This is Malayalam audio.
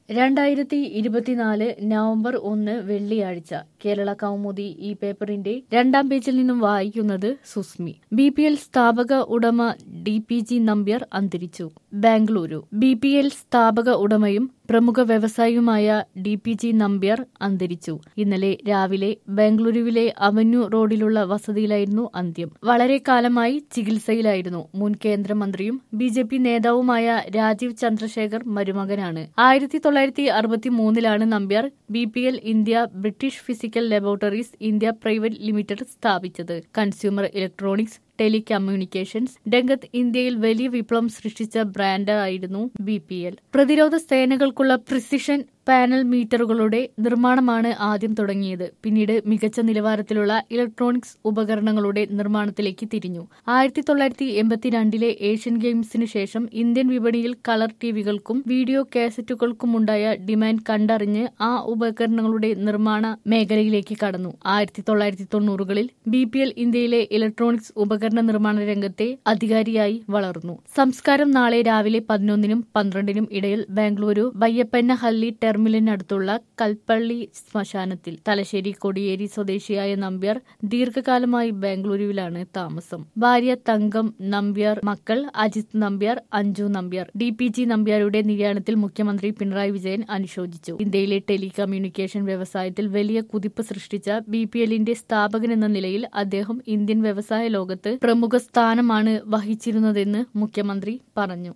രണ്ടായിരത്തി ഇരുപത്തിനാല് നവംബർ ഒന്ന് വെള്ളിയാഴ്ച കേരള കൗമുദി ഈ പേപ്പറിന്റെ രണ്ടാം പേജിൽ നിന്നും വായിക്കുന്നത് സുസ്മി ബി പി എൽ സ്ഥാപക ഉടമ ഡി പി ജി നമ്പ്യാർ അന്തരിച്ചു ബാംഗ്ലൂരു ബി പി എൽ സ്ഥാപക ഉടമയും പ്രമുഖ വ്യവസായിയുമായ ഡി പി ജി നമ്പ്യാർ അന്തരിച്ചു ഇന്നലെ രാവിലെ ബാംഗ്ലൂരുവിലെ അവന്യൂ റോഡിലുള്ള വസതിയിലായിരുന്നു അന്ത്യം വളരെ കാലമായി ചികിത്സയിലായിരുന്നു മുൻ കേന്ദ്രമന്ത്രിയും ബി ജെ പി നേതാവുമായ രാജീവ് ചന്ദ്രശേഖർ മരുമകനാണ് ആയിരത്തി തൊള്ളായിരത്തി അറുപത്തി മൂന്നിലാണ് Nambiar B P L India British physical laboratories India private limited സ്ഥാപിച്ചത് കൺസ്യൂമർ ഇലക്ട്രോണിക്സ് ടെലികമ്മ്യൂണിക്കേഷൻസ് രംഗത്ത് ഇന്ത്യയിൽ വലിയ വിപ്ലവം സൃഷ്ടിച്ച ബ്രാൻഡ് ആയിരുന്നു ബി പി എൽ പ്രതിരോധ സേനകൾക്കുള്ള പ്രിസിഷൻ പാനൽ മീറ്ററുകളുടെ നിർമ്മാണമാണ് ആദ്യം തുടങ്ങിയത് പിന്നീട് മികച്ച നിലവാരത്തിലുള്ള ഇലക്ട്രോണിക്സ് ഉപകരണങ്ങളുടെ നിർമ്മാണത്തിലേക്ക് തിരിഞ്ഞു ആയിരത്തി തൊള്ളായിരത്തി എൺപത്തിരണ്ടിലെ ഏഷ്യൻ ഗെയിംസിന് ശേഷം ഇന്ത്യൻ വിപണിയിൽ കളർ ടിവികൾക്കും വീഡിയോ കാസറ്റുകൾക്കുമുണ്ടായ ഡിമാൻഡ് കണ്ടറിഞ്ഞ് ആ ഉപകരണങ്ങളുടെ നിർമ്മാണ മേഖലയിലേക്ക് കടന്നു ആയിരത്തി തൊള്ളായിരത്തി തൊണ്ണൂറുകളിൽ ബി പി എൽ ഇന്ത്യയിലെ ഇലക്ട്രോണിക്സ് ഉപകരണ നിർമ്മാണ രംഗത്തെ അധികാരിയായി വളർന്നു സംസ്കാരം നാളെ രാവിലെ പതിനൊന്നിനും പന്ത്രണ്ടിനും ഇടയിൽ ബാംഗ്ലൂരു ബയ്യപ്പന്നഹള്ളി ടെർമിനലിനടുത്തുള്ള കൽപ്പള്ളി ശ്മശാനത്തിൽ തലശ്ശേരി കൊടിയേരി സ്വദേശിയായ നമ്പ്യാർ ദീർഘകാലമായി ബാംഗ്ലൂരുവിലാണ് താമസം ഭാര്യ തങ്കം നമ്പ്യാർ മക്കൾ Ajith Nambiar Anju Nambiar D P G നമ്പ്യാരുടെ നിര്യാണത്തിൽ മുഖ്യമന്ത്രി പിണറായി വിജയൻ അനുശോചിച്ചു ഇന്ത്യയിലെ ടെലികമ്മ്യൂണിക്കേഷൻ വ്യവസായത്തിൽ വലിയ കുതിപ്പ് സൃഷ്ടിച്ച ബി പി എല്ലിന്റെ സ്ഥാപകൻ എന്ന നിലയിൽ അദ്ദേഹം ഇന്ത്യൻ വ്യവസായ ലോകത്ത് പ്രമുഖ സ്ഥാനമാണ് വഹിച്ചിരുന്നതെന്ന് മുഖ്യമന്ത്രി പറഞ്ഞു